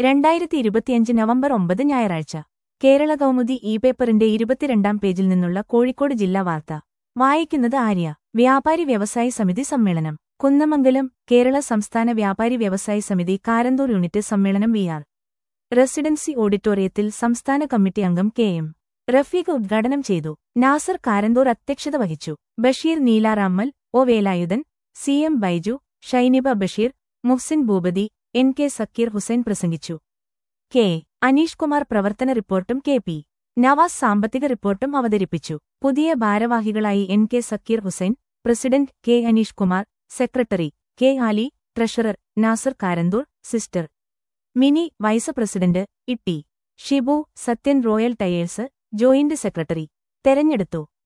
രണ്ടായിരത്തി ഇരുപത്തിയഞ്ച് നവംബർ ഒമ്പത് ഞായറാഴ്ച കേരള കൗമുദി ഇ പേപ്പറിന്റെ ഇരുപത്തിരണ്ടാം പേജിൽ നിന്നുള്ള കോഴിക്കോട് ജില്ലാ വാർത്ത വായിക്കുന്നത് ആര്യ വ്യാപാരി വ്യവസായി സമിതി സമ്മേളനം കുന്നമംഗലം കേരള സംസ്ഥാന വ്യാപാരി വ്യവസായി സമിതി കാരന്തൂർ യൂണിറ്റ് സമ്മേളനം വി ആർ റെസിഡൻസി ഓഡിറ്റോറിയത്തിൽ സംസ്ഥാന കമ്മിറ്റി അംഗം കെ എം റഫീഖ് ഉദ്ഘാടനം ചെയ്തു നാസർ കാരന്തൂർ അധ്യക്ഷത വഹിച്ചു Basheer Neelarammal O Velayudhan C M Baiju Shainiba Basheer Muhsin Bhupathi N K Zakir Hussain പ്രസംഗിച്ചു കെ അനീഷ് കുമാർ പ്രവർത്തന റിപ്പോർട്ടും കെ പി നവാസ് സാമ്പത്തിക റിപ്പോർട്ടും അവതരിപ്പിച്ചു പുതിയ ഭാരവാഹികളായി N K Zakir Hussain president K Aneesh Kumar secretary K Ali treasurer Nasar Karanthur sister Mini vice president Itty Shibu Sathyan royal tyres joint secretary തെരഞ്ഞെടുത്തു